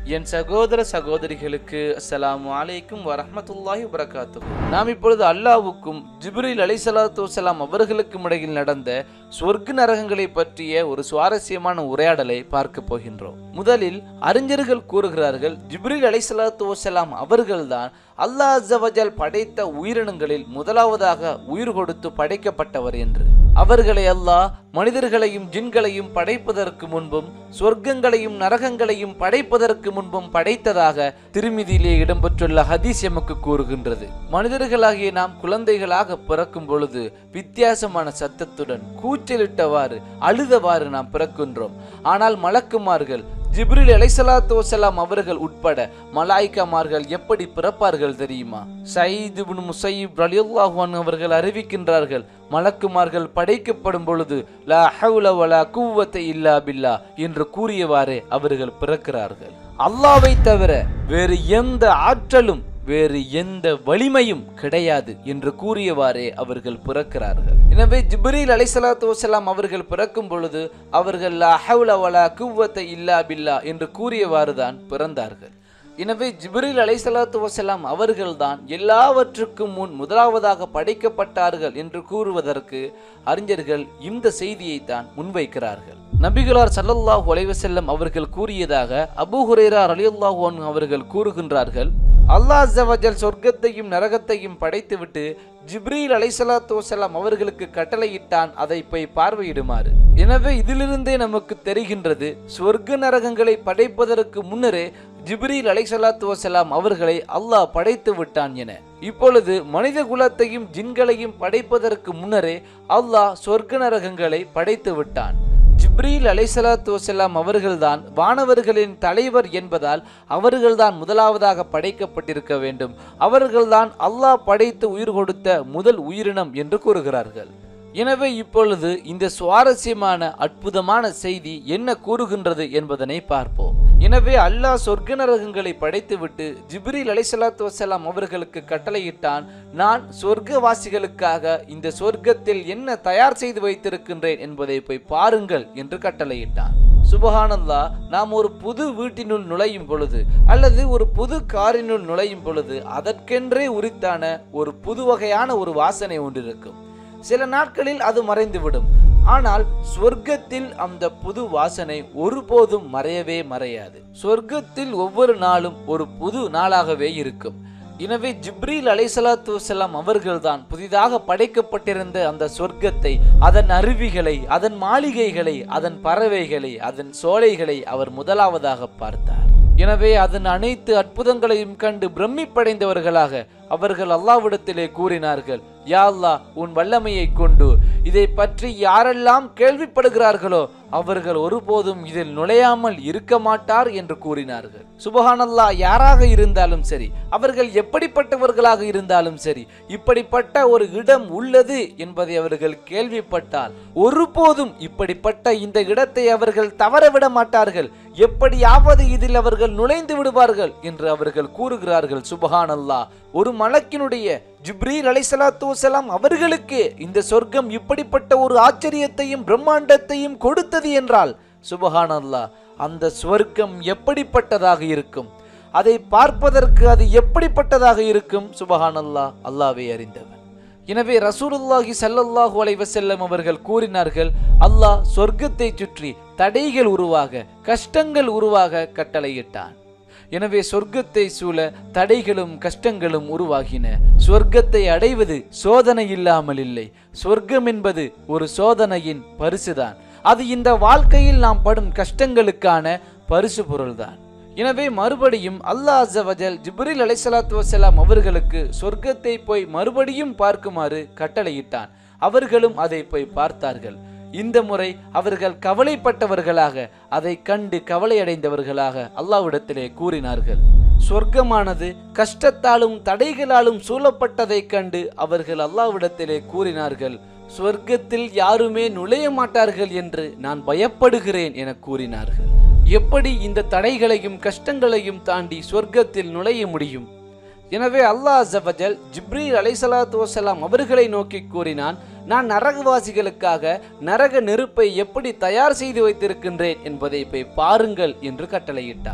என் சகோதர சகோதரிகளுக்கு அஸ்ஸலாமு அலைக்கும் வரஹ்மத்துல்லாஹி வபரகாத்துஹு நாம் இப்பொழுது அல்லாஹ்வுக்கும் ஜிப்ரீல் அலைஹிஸ்ஸலாத்து வஸலாம் அவர்களுக்கும் இடையில் நடந்த சொர்க்க நரகங்களை பற்றிய ஒரு சுவாரஸ்யமான உரையாடலை பார்க்க போகின்றோம் முதலில் அறிஞர்கள் கூறுகிறார்கள் ஜிப்ரீல் அலைஹிஸ்ஸலாத்து வஸலாம் அவர்கள்தான் அல்லாஹ் அஸ்ஸவஜல் படைத்த உயிரினங்களில் முதலாவதாக உயிர் கொடுத்து படைக்கப்பட்டவர் என்று அவர்களை அல்லாஹ் மனிதர்களையும் ஜின்களையும் படைப்பதற்கு முன்பும் சொர்க்கங்களையும் நரகங்களையும் படைப்பதற்கு முன்பும் படைத்ததாக திருமிதியிலே இடம்பெற்றுள்ள ஹதீஸ் எமக்கு கூறுகின்றது மனிதர்களாகிய நாம் குழந்தைகளாக பிறக்கும் பொழுது வித்தியாசமான சத்தத்துடன் கூச்சலிட்டவாறு அழுதவாறு நாம் பிறக்கின்றோம் ஆனால் மலக்குமார்கள் ஜிப்ரில் அலைசலாத்து வசலாம் அவர்கள் உட்பட மலாய்க்கமார்கள் எப்படி பிறப்பார்கள் தெரியுமா சயீத் இப்னு முசையிப் ரலியல்லாஹு அன்ஹு அவர்கள் அறிவிக்கின்றார்கள் மலக்குமார்கள் படைக்கப்படும் பொழுது லா ஹவுல வலா குவத்த இல்லா பில்லா என்று கூறியவாறே அவர்கள் பிறக்கிறார்கள் அல்லாவை தவிர வேறு எந்த ஆற்றலும் வேறு எந்த வலிமையும் கிடையாது என்று கூறியவாறே அவர்கள் பிறக்கிறார்கள் எனவே ஜிப்ரீல் அலைசலாத்து வசலாம் அவர்கள் பிறக்கும் பொழுது அவர்கள் லா ஹவுல வலா குவத்த இல்லா பில்லா என்று கூறியவாறு தான் பிறந்தார்கள் எனவே ஜிப்ரீல் அலைசலாத்து வசலாம் அவர்கள்தான் எல்லாவற்றுக்கும் முன் முதலாவதாக படைக்கப்பட்டார்கள் என்று கூறுவதற்கு அறிஞர்கள் இந்த செய்தியை தான் முன்வைக்கிறார்கள் நபிகளார் சல்லல்லாஹு அலைவசல்லம் அவர்கள் கூறியதாக அபூ ஹுரேரா ரலியல்லாஹு அன்ஹு அவர்கள் கூறுகின்றார்கள் அல்லாஹ் ஜவஜல் சொர்க்கத்தையும் நரகத்தையும் படைத்துவிட்டு ஜிப்ரீல் அலைசலாத்து வசலாம் அவர்களுக்கு கட்டளையிட்டான் அதை போய் பார்வையிடுமாறு எனவே இதிலிருந்தே நமக்கு தெரிகின்றது சொர்க்க நரகங்களை படைப்பதற்கு முன்னரே ஜிப்ரீல் அலைசலாத்து வசலாம் அவர்களை அல்லாஹ் படைத்து விட்டான் என இப்பொழுது மனித குலத்தையும் ஜின்களையும் படைப்பதற்கு முன்னரே அல்லாஹ் சொர்க்க நரகங்களை படைத்து விட்டான் ஜிப்ரீல் அலைசலாத்து வசலாம் அவர்கள்தான் வானவர்களின் தலைவர் என்பதால் அவர்கள்தான் முதலாவதாக படைக்கப்பட்டிருக்க வேண்டும் அவர்கள்தான் அல்லாஹ் படைத்து உயிர் கொடுத்த முதல் உயிரினம் என்று கூறுகிறார்கள் எனவே இப்பொழுது இந்த சுவாரஸ்யமான அற்புதமான செய்தி என்ன கூறுகின்றது என்பதனை பார்ப்போம் எனவே அல்லாஹ் சொர்க்க நரகங்களை படைத்துவிட்டு ஜிப்ரீல் அலைசலாத்து வசலாம் அவர்களுக்கு கட்டளையிட்டான் நான் சொர்க்கவாசிகளுக்காக இந்த சொர்க்கத்தில் என்ன தயார் செய்து வைத்திருக்கின்றேன் என்பதை போய் பாருங்கள் என்று கட்டளையிட்டான் சுபஹானல்லா நாம் ஒரு புது வீட்டினுள் நுழையும் பொழுது அல்லது ஒரு புது காரினுள் நுழையும் பொழுது அதற்கென்றே உரித்தான ஒரு புது வகையான ஒரு வாசனை ஒன்று இருக்கும் சில நாட்களில் அது மறைந்துவிடும் ஆனால் சொர்க்கத்தில் அந்த புது வாசனை ஒருபோதும் மறையவே மறையாது சொர்க்கத்தில் ஒவ்வொரு நாளும் ஒரு புது நாளாகவே இருக்கும் எனவே ஜிப்ரீல் அலைசலாத்து வசலாம் அவர்கள்தான் புதிதாக படைக்கப்பட்டிருந்த அந்த சொர்க்கத்தை அதன் அருவிகளை அதன் மாளிகைகளை அதன் பறவைகளை அதன் சோலைகளை அவர் முதலாவதாக பார்த்தார் எனவே அதன் அனைத்து அற்புதங்களையும் கண்டு பிரமிப்படைந்தவர்களாக அவர்கள் அல்லாவிடத்திலே கூறினார்கள் யா அல்லாஹ் உன் வல்லமையை கொண்டு இதை பற்றி யாரெல்லாம் கேள்விப்படுகிறார்களோ அவர்கள் ஒருபோதும் இதில் நுழையாமல் இருக்க மாட்டார் என்று கூறினார்கள் சுபஹானல்லா யாராக இருந்தாலும் சரி அவர்கள் எப்படிப்பட்டவர்களாக இருந்தாலும் சரி இப்படிப்பட்ட ஒரு இடம் உள்ளது என்பதை அவர்கள் கேள்விப்பட்டால் ஒருபோதும் இப்படிப்பட்ட இந்த இடத்தை அவர்கள் தவறவிட மாட்டார்கள் எப்படியாவது இதில் அவர்கள் நுழைந்து விடுவார்கள் என்று அவர்கள் கூறுகிறார்கள் சுபஹானல்லா ஒரு மலக்கினுடைய ஜிப்ரீல் அலைசலாத்து வசலாம் அவர்களுக்கு இந்த சொர்க்கம் இப்படிப்பட்ட ஒரு ஆச்சரியத்தையும் பிரம்மாண்டத்தையும் கொடுத்தது என்றால் சுபஹானல்லா அந்த சொர்க்கம் எப்படிப்பட்டதாக இருக்கும் அதை பார்ப்பதற்கு அது எப்படிப்பட்டதாக இருக்கும் சுபஹானல்லா அல்லாவே அறிந்தவன் எனவே ரசூலுல்லாஹி சல்லல்லாஹு அலைவசல்லம் அவர்கள் கூறினார்கள் அல்லாஹ் சொர்க்கத்தை சுற்றி தடைகள் உருவாக கஷ்டங்கள் உருவாக கட்டளையிட்டான் எனவே சொர்க்கத்தை சூழ தடைகளும் கஷ்டங்களும் உருவாகின சொர்க்கத்தை அடைவது சோதனை இல்லாமல் இல்லை சொர்க்கம் என்பது ஒரு சோதனையின் பரிசுதான் அது இந்த வாழ்க்கையில் நாம் படும் கஷ்டங்களுக்கான பரிசு பொருள்தான் எனவே மறுபடியும் அல்லாஹ் அஸ்ஸவஜல் ஜிப்ரில் அலைசலாத்து வசலாம் அவர்களுக்கு சொர்க்கத்தை போய் மறுபடியும் பார்க்குமாறு கட்டளையிட்டான் அவர்களும் அதை போய் பார்த்தார்கள் இந்த முறை அவர்கள் கவலைப்பட்டவர்களாக அதை கண்டு கவலையடைந்தவர்களாக அல்லாவிடத்திலே கூறினார்கள் சொர்க்கமானது கஷ்டத்தாலும் தடைகளாலும் சூழப்பட்டதைக் கண்டு அவர்கள் அல்லாவிடத்திலே கூறினார்கள் சொர்க்கத்தில் யாருமே நுழைய மாட்டார்கள் என்று நான் பயப்படுகிறேன் என கூறினார்கள் எப்படி இந்த தடைகளையும் கஷ்டங்களையும் தாண்டி சொர்க்கத்தில் நுழைய முடியும் எனவே அல்லாஹ் அஸவஜல் ஜிப்ரீல் அலைசலாத்து வசலாம் அவர்களை நோக்கி கூறினான் நான் நரகவாசிகளுக்காக நரக நெருப்பை எப்படி தயார் செய்து வைத்திருக்கின்றேன் என்பதை போய் பாருங்கள் என்று கட்டளையிட்டான்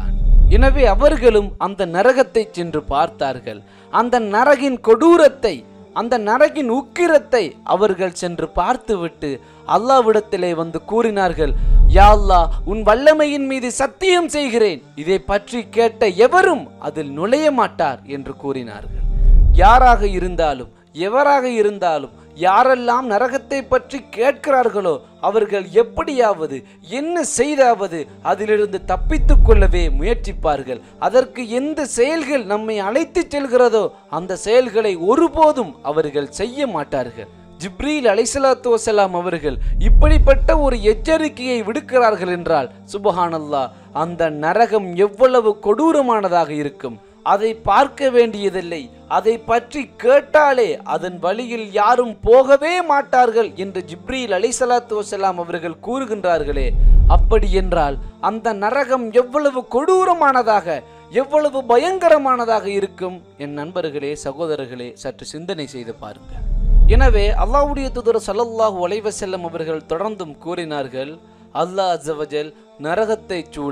எனவே அவர்களும் அந்த நரகத்தை சென்று பார்த்தார்கள் அந்த நரகின் கொடூரத்தை அந்த நரகின் உக்கிரத்தை அவர்கள் சென்று பார்த்துவிட்டு அல்லாவிடத்திலே வந்து கூறினார்கள் யா அல்லாஹ் உன் வல்லமையின் மீது சத்தியம் செய்கிறேன் இதை பற்றி கேட்ட எவரும் அதில் நுழைய மாட்டார் என்று கூறினார்கள் யாராக இருந்தாலும் எவராக இருந்தாலும் யாரெல்லாம் நரகத்தை பற்றி கேட்கிறார்களோ அவர்கள் எப்படியாவது என்ன செய்தாவது அதிலிருந்து தப்பித்துக் கொள்ளவே முயற்சிப்பார்கள் அதற்கு எந்த செயல்கள் நம்மை அழைத்துச் செல்கிறதோ அந்த செயல்களை ஒருபோதும் அவர்கள் செய்ய மாட்டார்கள் ஜிப்ரீல் அலைசலாத்து வசலாம் அவர்கள் இப்படிப்பட்ட ஒரு எச்சரிக்கையை விடுக்கிறார்கள் என்றால் சுபஹானல்லா அந்த நரகம் எவ்வளவு கொடூரமானதாக இருக்கும் அதை பார்க்க வேண்டியதில்லை அதை பற்றி கேட்டாலே அதன் வழியில் யாரும் போகவே மாட்டார்கள் என்று ஜிப்ரீல் அலைசலாத்து வசலாம் அவர்கள் கூறுகின்றார்களே அப்படி என்றால் அந்த நரகம் எவ்வளவு கொடூரமானதாக எவ்வளவு பயங்கரமானதாக இருக்கும் என் நண்பர்களே சகோதரர்களே சற்று சிந்தனை செய்து பாருங்கள் எனவே அல்லாஹ்வுடைய தூதர் ஸல்லல்லாஹு அலைஹி வஸல்லம் அவர்கள் தொடர்ந்தும் கூறினார்கள் அல்லாஹ் அஸ்ஸவஜல் நரகத்தை சூழ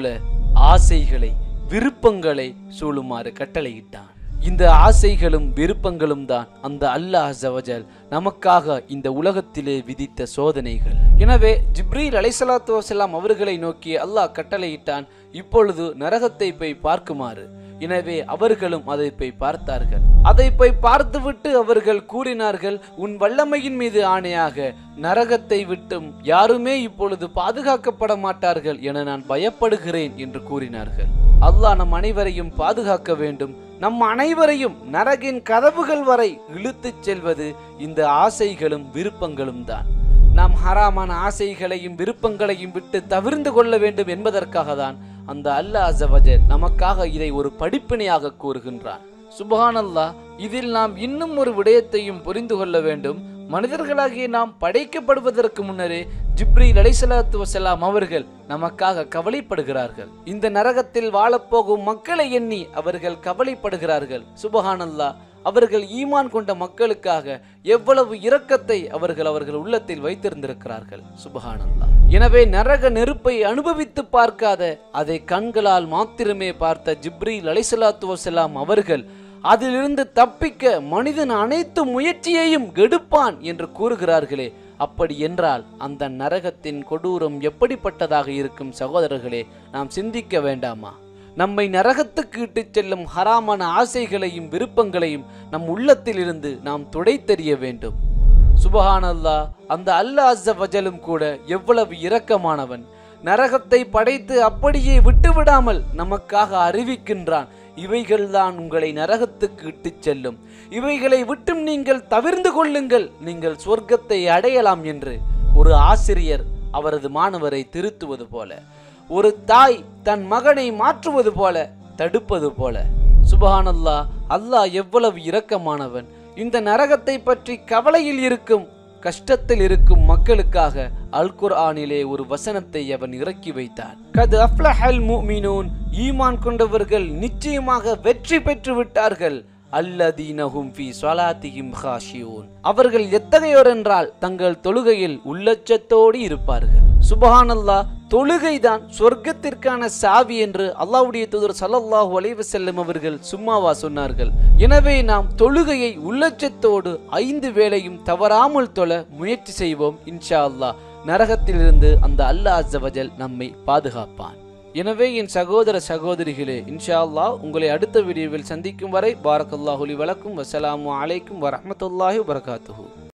ஆசைகளை விருப்பங்களை சூழுமாறு கட்டளையிட்டான் இந்த ஆசைகளும் விருப்பங்களும் தான் அந்த அல்லாஹ் அஸ்ஸவஜல் நமக்காக இந்த உலகத்திலே விதித்த சோதனைகள் எனவே ஜிப்ரீல் அலைஹிஸ்ஸலாத்து வஸலாம் அவர்களை நோக்கி அல்லாஹ் கட்டளையிட்டான் இப்பொழுது நரகத்தை போய் பார்க்குமாறு எனவே அவர்களும் அதை போய் பார்த்தார்கள் அதை போய் பார்த்துவிட்டு அவர்கள் கூறினார்கள் உன் வல்லமையின் மீது ஆணையாக நரகத்தை விட்டும் யாருமே இப்பொழுது பாதுகாக்கப்பட மாட்டார்கள் என நான் பயப்படுகிறேன் என்று கூறினார்கள் அல்லாஹ் நம் அனைவரையும் பாதுகாக்க வேண்டும் நம் அனைவரையும் நரகின் கதவுகள் வரை இழுத்துச் செல்வது இந்த ஆசைகளும் விருப்பங்களும் தான் நாம் ஹராமான ஆசைகளையும் விருப்பங்களையும் விட்டு தவிர்ந்து கொள்ள வேண்டும் என்பதற்காக தான் அந்த அல்லாஹ் அஸவஜல் நமக்காக இதை ஒரு படிப்பினையாக கூறுகின்றான் சுபஹானல்லாஹ் இதில் நாம் இன்னும் ஒரு விடயத்தையும் புரிந்து கொள்ள வேண்டும் மனிதர்களாகிய நாம் படைக்கப்படுவதற்கு முன்னரே ஜிப்ரீல் அலைசலாத்து வசலாம் அவர்கள் நமக்காக கவலைப்படுகிறார்கள் இந்த நரகத்தில் வாழப்போகும் மக்களை எண்ணி அவர்கள் கவலைப்படுகிறார்கள் சுபஹானல்லாஹ் அவர்கள் ஈமான் கொண்ட மக்களுக்காக எவ்வளவு இரக்கத்தை அவர்கள் அவர்கள் உள்ளத்தில் வைத்திருந்திருக்கிறார்கள் சுபஹானல்லாஹ் எனவே நரக நெருப்பை அனுபவித்து பார்க்காத அதை கண்களால் மாத்திரமே பார்த்த ஜிப்ரீல் அலைசலாத்து வசலாம் அவர்கள் அதிலிருந்து தப்பிக்க மனிதன் அனைத்து முயற்சியையும் கெடுப்பான் என்று கூறுகிறார்களே அப்படி என்றால் அந்த நரகத்தின் கொடூரம் எப்படிப்பட்டதாக இருக்கும் சகோதரர்களே நாம் சிந்திக்க வேண்டாமா நம்மை நரகத்துக்கு இட்டுச் செல்லும் ஹராமான ஆசைகளையும் விருப்பங்களையும் நம் உள்ளத்திலிருந்து நாம் துடைத்தெறிய வேண்டும் சுபஹானல்லா அந்த அல்லாஹ் அஸ்ஸ வஜலும் கூட எவ்வளவு இரக்கமானவன் நரகத்தை படைத்து அப்படியே விட்டுவிடாமல் நமக்காக அறிவிக்கின்றான் இவைகள்தான் உங்களை நரகத்துக்கு இட்டுச் செல்லும் இவைகளை விட்டும் நீங்கள் தவிர்ந்து கொள்ளுங்கள் நீங்கள் சொர்க்கத்தை அடையலாம் என்று ஒரு ஆசிரியர் அவரது மாணவரை திருத்துவது போல ஒரு தாய் தன் மகனை மாற்றுவது போல தடுப்பது போல சுபஹானல்லா அல்லாஹ் எவ்வளவு இரக்கமானவன் இந்த நரகத்தை பற்றி கவலையில் இருக்கும் கஷ்டத்தில் இருக்கும் மக்களுக்காக அல் குர்ஆனிலே ஒரு வசனத்தை அவன் இறக்கி வைத்தான் கது அஃப்லஹல் முஃமினூன் ஈமான் கொண்டவர்கள் நிச்சயமாக வெற்றி பெற்று விட்டார்கள் அல்லதீனஹும் ஃபி ஸலாத்திஹிம் ஹாஷியூன் அவர்கள் எத்தகையோர் என்றால் தங்கள் தொழுகையில் உள்ளச்சத்தோடு இருப்பார்கள் சுபஹானல்லாஹ் தொழுகைதான் சொர்க்கத்திற்கான சாவி என்று அல்லாஹ்வுடைய தூதர் ஸல்லல்லாஹு அலைஹி வஸல்லம் அவர்கள் சும்மாவா சொன்னார்கள் எனவே நாம் தொழுகையை உள்ளச்சத்தோடு ஐந்து வேளையும் தவறாமல் தொழ முயற்சி செய்வோம் இன்ஷா அல்லாஹ் நரகத்திலிருந்து அந்த அல்லாஹ் அஸ்ஸவஜல் நம்மை பாதுகாப்பான் எனவே என் சகோதர சகோதரிகளே இன்ஷா அல்லாஹ் உங்களை அடுத்த வீடியோவில் சந்திக்கும் வரை பாரக்கல்லாஹுலி வழக்கும் வசலாமு அலைக்கும் வரஹ்மத்துல்லாஹி வபரகாத்துஹு